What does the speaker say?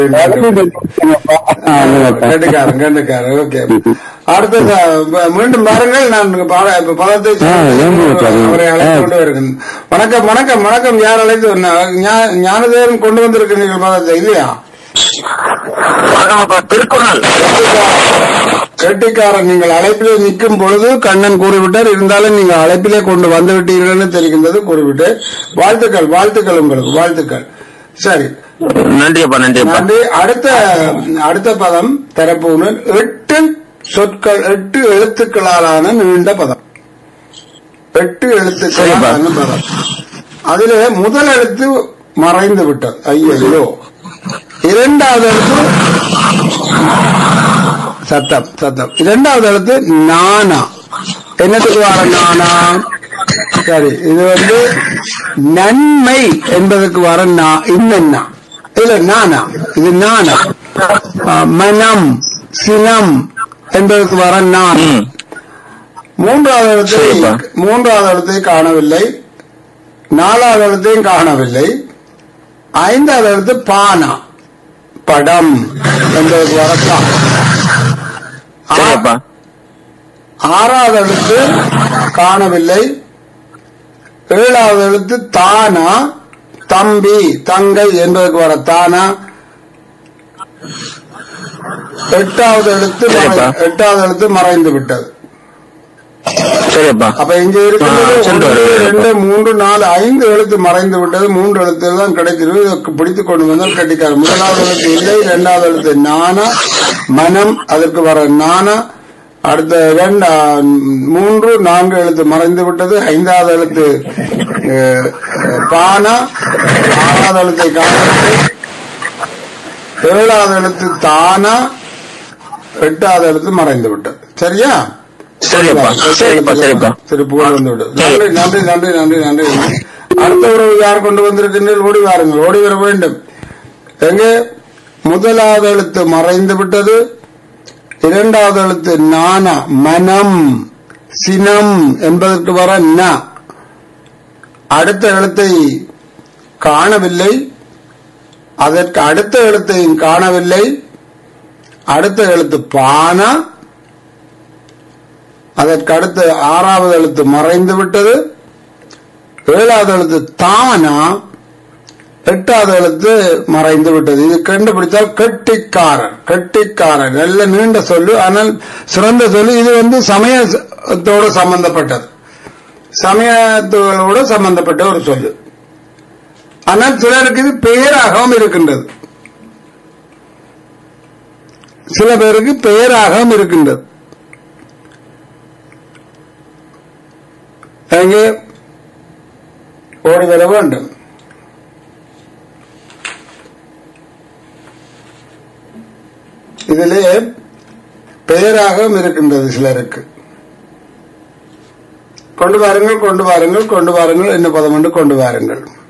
கேட்டுக்காரன் கேட்டுக்காரன் okay அடுத்த ச- மீண்டும் பாருங்கள் நான் பாட- இப்ப பதத்தை ஆ, ஏன் கேட்காது? அவரை அழைத்து ஆ. கொண்டு வருகிறேன் வணக்கம் வணக்கம் வணக்கம் யார் அழைத்து ஞா- ஞா- ஞானதேவன் கொண்டு வந்திருக்கிறீர்கள் பதத்தை இல்லையா திருக்குறள் கெட்டிக்காரன் நீங்கள் அழைப்பிலே நிற்கும் பொழுது கண்ணன் கூறிவிட்டார் இருந்தாலும் நீங்கள் அழைப்பிலே கொண்டு வந்து விட்டீர்கள்னு தெரிகின்றது கூறிவிட்டு வாழ்த்துக்கள் வாழ்த்துக்கள் உங்களுக்கு வாழ்த்துக்கள் சரி நன்றியப்பா நன்றியப்பா நன்றி அடுத்த அடுத்த பதம் தரப்போன எட்டு சொற்கள் எட்டு எழுத்துக்களாலான நீண்ட பதம் எட்டு எழுத்துக்களாலான பதம் அதிலே முதல் எழுத்து மறைந்து விட்டது ஐயோ இரண்டாவது எழுத்து சத்தம் சத்தம் இரண்டாவது எழுத்து நானா என்னத்துக்கு வர நானா சரி இது வந்து நன்மை என்பதற்கு வர நா இன்னென்னா இல்ல நானா இது நானா ஆ, மனம் சினம் என்பதற்கு வர நான் ம். மூன்றாவது எழுத்தை சரிப்பா. மூன்றாவது எழுத்தை காணவில்லை நாலாவது எழுத்தையும் காணவில்லை ஐந்தாவது எழுத்து பானா படம் என்பதற்கு வரத்தான் சரிப்பா ஆறாவது எழுத்து காணவில்லை ஏழாவது எழுத்து தானா தம்பி தங்கை என்பதற்கு வர தானா எட்டாவது எழுத்து மறை- சரிப்பா. எட்டாவது எழுத்து மறைந்து விட்டது சரிப்பா அப்ப இங்க இருக்கிறது ஆ, சென்று ஒன்று வருகிறேன். ரெண்டு மூன்று நாலு ஐந்து எழுத்து மறைந்து விட்டது மூன்று எழுத்து தான் கிடைக்கிறது இதற்கு பிடித்துக் கொண்டு வந்தால் கட்டிக்காரு முதலாவது எழுத்து இல்லை இரண்டாவது எழுத்து நானா மனம் அதற்கு வர நானா அடுத்த இரண்டு ஆ, மூன்று நான்கு எழுத்து மறைந்து விட்டது ஐந்தாவது எழுத்து அஹ், பானா ஆறாவது எழுத்தை காணவில்லை ஏழாவது எழுத்து தானா எட்டாவது எழுத்து மறைந்து விட்டது சரியா சரிப்பா சரிப்பா சரிப்பா சரி புகழ் வந்து விடு நன்றி நன்றி நன்றி நன்றி நன்றி அடுத்த உறவு யார் கொண்டு வந்திருக்கின்றீர்கள் ஓடி வாருங்கள் ஓடி வர வேண்டும் எங்கே முதலாவது எழுத்து மறைந்து விட்டது இரண்டாவது எழுத்து நானா மனம் சினம் என்பதற்கு வர ந அடுத்த எழுத்தை காணவில்லை அதற்கு அடுத்த எழுத்தையும் காணவில்லை அடுத்த எழுத்து பானா அதற்கு அடுத்து ஆறாவது எழுத்து மறைந்து விட்டது ஏழாவது எழுத்து தானா எட்டாவது எழுத்து மறைந்து விட்டது இது கண்டுபிடித்தால் கெட்டிக்காரன் கெட்டிக்காரன் நல்ல நீண்ட சொல்லு ஆனால் சிறந்த சொல்லு இது வந்து சமயத்தோடு சம்பந்தப்பட்டது சமயத்தோடு சம்பந்தப்பட்ட ஒரு சொல்லு ஆனால் சிலருக்கு இது பெயராகவும் இருக்கின்றது சில பேருக்கு பெயராகவும் இருக்கின்றது எங்கே ஓடி வர வேண்டும் இதிலே பெயராகவும் இருக்கின்றது சிலருக்கு கொண்டு வாருங்கள் கொண்டு வாருங்கள் கொண்டு வாருங்கள் என்ன பதம் என்று கொண்டு வாருங்கள்